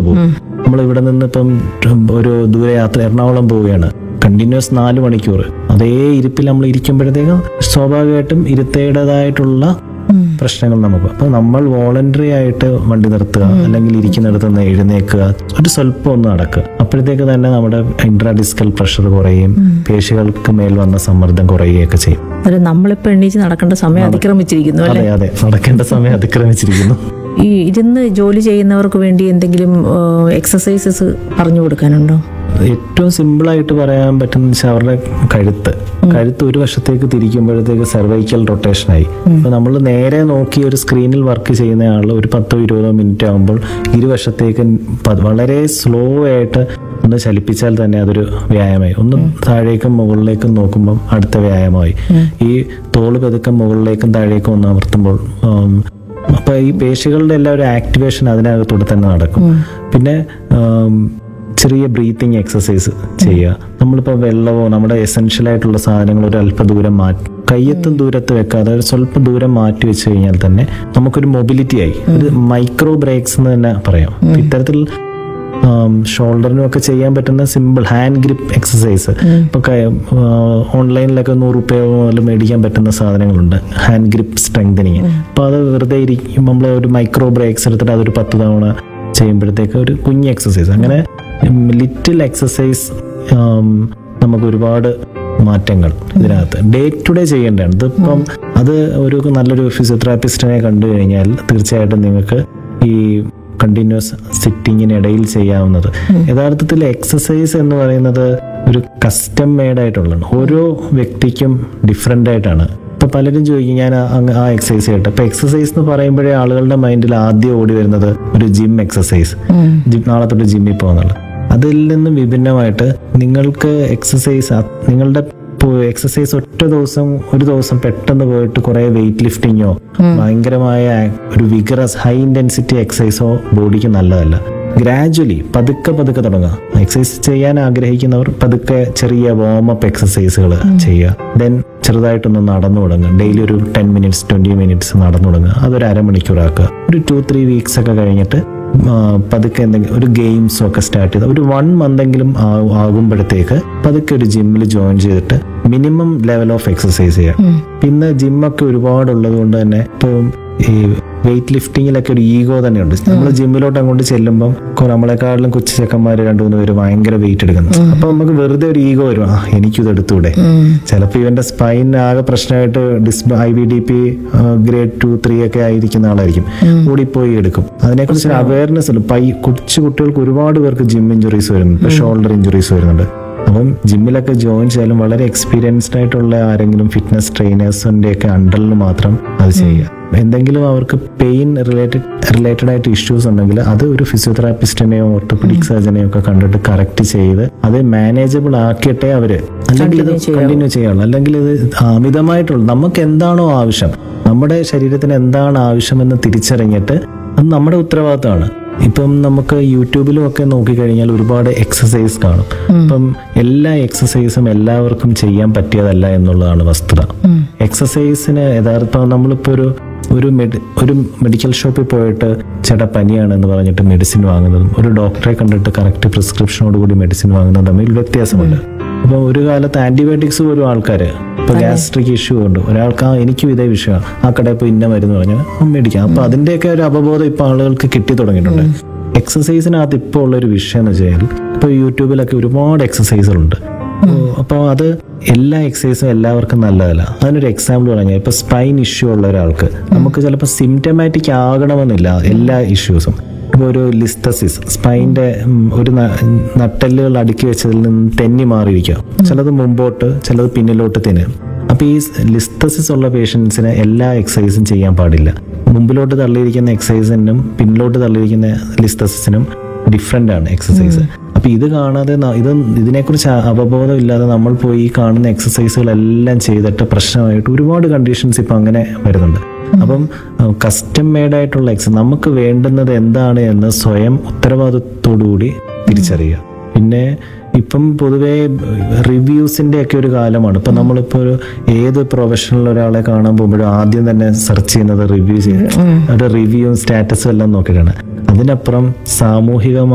പോകും നമ്മൾ ഇവിടെ നിന്ന് ഇപ്പം ഒരു ദൂരയാത്ര എറണാകുളം പോവുകയാണ് കണ്ടിന്യൂസ് നാല് മണിക്കൂർ അതേ ഇരിപ്പിൽ നമ്മൾ ഇരിക്കുമ്പോഴത്തേക്കും സ്വാഭാവികമായിട്ടും ഇരുത്തേടേതായിട്ടുള്ള പ്രശ്നങ്ങൾ നമുക്ക് അപ്പൊ നമ്മൾ വോളണ്ടറി ആയിട്ട് വണ്ടി നിർത്തുക അല്ലെങ്കിൽ ഇരിക്കുന്നിടത്ത് നിന്ന് എഴുന്നേക്കുക ഒരു സ്വല്പം ഒന്ന് നടക്കുക അപ്പോഴത്തേക്ക് തന്നെ നമ്മുടെ ഇൻട്രാഡിസ്കൽ പ്രഷർ കുറയും പേശികൾക്ക് മേൽ വന്ന സമ്മർദ്ദം കുറയുകയൊക്കെ ചെയ്യും അന്നേരം നമ്മളിപ്പോൾ എണ്ണീച്ച് നടക്കേണ്ട സമയം അതിക്രമിച്ചിരിക്കുന്നു അല്ലെ അതെ അതെ നടക്കേണ്ട സമയം അതിക്രമിച്ചിരിക്കുന്നു ഈ ഇരുന്ന് ജോലി ചെയ്യുന്നവർക്ക് വേണ്ടി എന്തെങ്കിലും എക്സസൈസസ് പറഞ്ഞു കൊടുക്കാനുണ്ടോ ഏറ്റവും സിമ്പിൾ ആയിട്ട് പറയാൻ പറ്റുന്ന വെച്ചാൽ അവരുടെ കഴുത്ത് കഴുത്ത് ഒരു വശത്തേക്ക് തിരിക്കുമ്പോഴത്തേക്ക് സെർവൈക്കൽ റൊട്ടേഷനായി അപ്പൊ നമ്മൾ നേരെ നോക്കി ഒരു സ്ക്രീനിൽ വർക്ക് ചെയ്യുന്ന ആൾ ഒരു പത്തോ ഇരുപതോ മിനിറ്റ് ആകുമ്പോൾ ഇരുവശത്തേക്ക് പ- വളരെ സ്ലോ ആയിട്ട് ഒന്ന് ചലിപ്പിച്ചാൽ തന്നെ അതൊരു വ്യായാമമായി ഒന്ന് താഴേക്കും മുകളിലേക്കും നോക്കുമ്പോൾ അടുത്ത വ്യായാമമായി ഈ തോള് പതുക്കെ മുകളിലേക്കും താഴേക്കും ഒന്ന് അമർത്തുമ്പോൾ ഉം, അപ്പൊ ഈ പേശികളുടെ എല്ലാ ഒരു ആക്ടിവേഷൻ അതിനകത്തൂടെ തന്നെ നടക്കും പിന്നെ ഉം, ചെറിയ ബ്രീത്തിങ് എക്സസൈസ് ചെയ്യുക നമ്മളിപ്പോൾ വെള്ളമോ നമ്മുടെ എസെൻഷ്യൽ ആയിട്ടുള്ള സാധനങ്ങൾ ഒരു അല്പ ദൂരം മാറ്റി കയ്യെത്തും ദൂരത്ത് വെക്കാതെ ഒരു സ്വല്പം ദൂരം മാറ്റി വെച്ച് കഴിഞ്ഞാൽ തന്നെ നമുക്കൊരു മൊബിലിറ്റി ആയി ഒരു മൈക്രോ ബ്രേക്സ് എന്ന് തന്നെ പറയാം അപ്പൊ ഇത്തരത്തിൽ ഷോൾഡറിനും ഒക്കെ ചെയ്യാൻ പറ്റുന്ന സിമ്പിൾ ഹാൻഡ് ഗ്രിപ്പ് എക്സസൈസ് ഇപ്പൊ ഓൺലൈനിലൊക്കെ നൂറ് രൂപയോ മുതൽ മേടിക്കാൻ പറ്റുന്ന സാധനങ്ങളുണ്ട് ഹാൻഡ് ഗ്രിപ്പ് സ്ട്രെങ്തനിങ് അപ്പൊ അത് വെറുതെ ഇരിക്കും നമ്മൾ ഒരു മൈക്രോ ബ്രേക്സ് എടുത്തിട്ട് അതൊരു പത്ത് തവണ ചെയ്യുമ്പോഴത്തേക്ക് ഒരു കുഞ്ഞ് എക്സസൈസ് അങ്ങനെ ലിറ്റിൽ എക്സസൈസ് നമുക്ക് ഒരുപാട് മാറ്റങ്ങൾ ഇതിനകത്ത് ഡേ ടു ഡേ ചെയ്യേണ്ടതാണ് ഇതിപ്പം അത് ഒരു നല്ലൊരു ഫിസിയോതെറാപ്പിസ്റ്റിനെ കണ്ടു കഴിഞ്ഞാൽ തീർച്ചയായിട്ടും നിങ്ങൾക്ക് ഈ കണ്ടിന്യൂസ് സിറ്റിങ്ങിനിടയിൽ ചെയ്യാവുന്നത് യഥാർത്ഥത്തിൽ എക്സസൈസ് എന്ന് പറയുന്നത് ഒരു കസ്റ്റം മെയ്ഡ് ആയിട്ടുള്ളതാണ് ഓരോ വ്യക്തിക്കും ഡിഫറെൻ്റ് ആയിട്ടാണ് ഇപ്പൊ പലരും ചോദിക്കും ഞാൻ ആ- അങ്ങ് ആ എക്സസൈസ് ചെയ്യട്ടെ ഇപ്പൊ എക്സസൈസ് എന്ന് പറയുമ്പോഴേ ആളുകളുടെ മൈൻഡിൽ ആദ്യം ഓടി വരുന്നത് ഒരു ജിം എക്സസൈസ് ജിം നാളെ തൊട്ട് ജിമ്മിൽ പോകുന്നുള്ള അതിൽ നിന്നും വിഭിന്നമായിട്ട് നിങ്ങൾക്ക് എക്സസൈസ് നിങ്ങളുടെ എക്സസൈസ് ഒറ്റ ദിവസം ഒരു ദിവസം പെട്ടെന്ന് പോയിട്ട് കുറെ വെയിറ്റ് ലിഫ്റ്റിങ്ങോ ഭയങ്കരമായ ഒരു വിഗറസ് ഹൈ ഇന്റൻസിറ്റി എക്സസൈസോ ബോഡിക്ക് നല്ലതല്ല ഗ്രാജുവലി പതുക്കെ പതുക്കെ തുടങ്ങുക എക്സസൈസ് ചെയ്യാൻ ആഗ്രഹിക്കുന്നവർ പതുക്കെ ചെറിയ വാമപ്പ് എക്സസൈസുകൾ ചെയ്യുക ദെൻ ചെറുതായിട്ടൊന്ന് നടന്നു തുടങ്ങുക ഡെയിലി ഒരു ടെൻ മിനിറ്റ്സ് ട്വന്റി മിനിറ്റ്സ് നടന്നു തുടങ്ങുക അതൊരു അരമണിക്കൂറാക്കുക ഒരു ടു ത്രീ വീക്സ് ഒക്കെ കഴിഞ്ഞിട്ട് ആ, പതുക്കെ എന്തെങ്കിലും ഒരു ഗെയിംസും ഒക്കെ സ്റ്റാർട്ട് ചെയ്ത് ഒരു വൺ മന്തെങ്കിലും ആകുമ്പോഴത്തേക്ക് പതുക്കെ ഒരു ജിമ്മിൽ ജോയിൻ ചെയ്തിട്ട് മിനിമം ലെവൽ ഓഫ് എക്സസൈസ് ചെയ്യാം പിന്നെ ജിമ്മൊക്കെ ഒരുപാട് ഉള്ളത് കൊണ്ട് തന്നെ ഇപ്പം ഈ വെയിറ്റ് ലിഫ്റ്റിങ്ങിലൊക്കെ ഒരു ഈഗോ തന്നെയുണ്ട് നമ്മൾ ജിമ്മിലോട്ട് അങ്ങോട്ട് ചെല്ലുമ്പം കൊ- നമ്മളെക്കാളിലും കൊച്ചു ചെക്കന്മാർ രണ്ടു മൂന്ന് പേര് ഭയങ്കര വെയിറ്റ് എടുക്കുന്നു അപ്പൊ നമുക്ക് വെറുതെ ഒരു ഈഗോ വരും ആ എനിക്കിത് എടുത്തൂടെ ചിലപ്പോൾ ഇവന്റെ സ്പൈൻ ആകെ പ്രശ്നമായിട്ട് disc I V D P grade two three ഒക്കെ ആയിരിക്കുന്ന ആളായിരിക്കും ഓടിപ്പോയി എടുക്കും അതിനെക്കുറിച്ച് അവയർനെസ് ഉണ്ട് പൈ കൊച്ചു കുട്ടികൾക്ക് ഒരുപാട് പേർക്ക് ജിം ഇഞ്ചുറീസ് വരുന്നുണ്ട് ഇപ്പൊ ഷോൾഡർ ഇഞ്ചുറീസ് വരുന്നുണ്ട് അപ്പം ജിമ്മിലൊക്കെ ജോയിൻ ചെയ്യാലും വളരെ എക്സ്പീരിയൻസ്ഡ് ആയിട്ടുള്ള ആരെങ്കിലും ഫിറ്റ്നസ് ട്രെയിനേഴ്സിന്റെ ഒക്കെ അണ്ടറിൽ മാത്രം അത് ചെയ്യുക എന്തെങ്കിലും അവർക്ക് പെയിൻ റിലേറ്റഡ് റിലേറ്റഡ് ആയിട്ട് ഇഷ്യൂസ് ഉണ്ടെങ്കിൽ അത് ഒരു ഫിസിയോതെറാപ്പിസ്റ്റിനെയോ ഓർത്തോപെഡിക് സർജനെയോ ഒക്കെ കണ്ടിട്ട് കറക്റ്റ് ചെയ്ത് അത് മാനേജബിൾ ആക്കിയിട്ടേ അവര് അല്ലെങ്കിൽ ഇത് കണ്ടിന്യൂ ചെയ്യാവുള്ളൂ അല്ലെങ്കിൽ ഇത് അമിതമായിട്ടുള്ള നമുക്ക് എന്താണോ ആവശ്യം നമ്മുടെ ശരീരത്തിന് എന്താണ് ആവശ്യമെന്ന് തിരിച്ചറിഞ്ഞിട്ട് അത് നമ്മുടെ ഉത്തരവാദിത്തമാണ് ഇപ്പം നമുക്ക് യൂട്യൂബിലും ഒക്കെ നോക്കിക്കഴിഞ്ഞാൽ ഒരുപാട് എക്സസൈസ് കാണും ഇപ്പം എല്ലാ എക്സസൈസും എല്ലാവർക്കും ചെയ്യാൻ പറ്റിയതല്ല എന്നുള്ളതാണ് വസ്തുത എക്സസൈസിന് യഥാർത്ഥം നമ്മളിപ്പോൾ ഒരു ഒരു മെഡി ഒരു മെഡിക്കൽ ഷോപ്പിൽ പോയിട്ട് ചേട്ടാ പനിയാണെന്ന് പറഞ്ഞിട്ട് മെഡിസിൻ വാങ്ങുന്നതും ഒരു ഡോക്ടറെ കണ്ടിട്ട് കറക്റ്റ് പ്രിസ്ക്രിപ്ഷനോട് കൂടി മെഡിസിൻ വാങ്ങുന്നതും തമ്മിൽ വ്യത്യാസമുണ്ട് അപ്പൊ ഒരു കാലത്ത് ആന്റിബയോട്ടിക്സ് പോലും ആൾക്കാർ ഇപ്പൊ ഗ്യാസ്ട്രിക് ഇഷ്യൂ ഉണ്ട് ഒരാൾക്ക് ആ എനിക്കും ഇതേ വിഷയമാണ് ആ കടയിൽ പോയി ഇന്ന മരുന്ന് പറഞ്ഞാൽ ആ മേടിക്കാം അപ്പൊ അതിന്റെയൊക്കെ ഒരു അവബോധം ഇപ്പൊ ആളുകൾക്ക് കിട്ടി തുടങ്ങിയിട്ടുണ്ട് എക്സസൈസിനകത്ത് ഇപ്പോൾ ഉള്ള ഒരു വിഷയം എന്ന് വെച്ചാൽ ഇപ്പൊ യൂട്യൂബിലൊക്കെ ഒരുപാട് എക്സസൈസുകളുണ്ട് അപ്പോൾ അത് എല്ലാ എക്സസൈസും എല്ലാവർക്കും നല്ലതല്ല അതിനൊരു എക്സാമ്പിൾ പറഞ്ഞാൽ ഇപ്പൊ സ്പൈൻ ഇഷ്യൂ ഉള്ള ഒരാൾക്ക് നമുക്ക് ചിലപ്പോൾ സിംറ്റമാറ്റിക് ആകണമെന്നില്ല എല്ലാ ഇഷ്യൂസും ഇപ്പോൾ ഒരു ലിസ്തസിസ് സ്പൈൻ്റെ ഒരു ന- നട്ടെല്ലുകൾ അടുക്കി വെച്ചതിൽ നിന്ന് തെന്നി മാറിയിരിക്കുക ചിലത് മുമ്പോട്ട് ചിലത് പിന്നിലോട്ട് തിന്നും അപ്പോൾ ഈ ലിസ്തസിസ് ഉള്ള പേഷ്യൻസിന് എല്ലാ എക്സസൈസും ചെയ്യാൻ പാടില്ല മുമ്പിലോട്ട് തള്ളിയിരിക്കുന്ന എക്സസൈസിനും പിന്നിലോട്ട് തള്ളിയിരിക്കുന്ന ലിസ്തസിസിനും ഡിഫറെൻ്റ് ആണ് എക്സസൈസ് അപ്പൊ ഇത് കാണാതെ ന- ഇത് ഇതിനെക്കുറിച്ച് അ- അവബോധം ഇല്ലാതെ നമ്മൾ പോയി ഈ കാണുന്ന എക്സസൈസുകളെല്ലാം ചെയ്തിട്ട് പ്രശ്നമായിട്ട് ഒരുപാട് കണ്ടീഷൻസ് ഇപ്പൊ അങ്ങനെ വരുന്നുണ്ട് അപ്പം കസ്റ്റം മെയ്ഡ് ആയിട്ടുള്ള എക്സ നമുക്ക് വേണ്ടുന്നത് എന്താണ് എന്ന് സ്വയം ഉത്തരവാദിത്തോടുകൂടി തിരിച്ചറിയുക പിന്നെ ഇപ്പം പൊതുവേ റിവ്യൂസിന്റെ ഒക്കെ ഒരു കാലമാണ് ഇപ്പൊ നമ്മളിപ്പോ ഒരു ഏത് പ്രൊഫഷണൽ ഒരാളെ കാണാൻ പോകുമ്പോഴും ആദ്യം തന്നെ സെർച്ച് ചെയ്യുന്നത് റിവ്യൂ ചെയ്യുന്നത് ഒരു റിവ്യൂവും സ്റ്റാറ്റസും എല്ലാം നോക്കിയിട്ടാണ് അതിനപ്പുറം സാമൂഹികമായ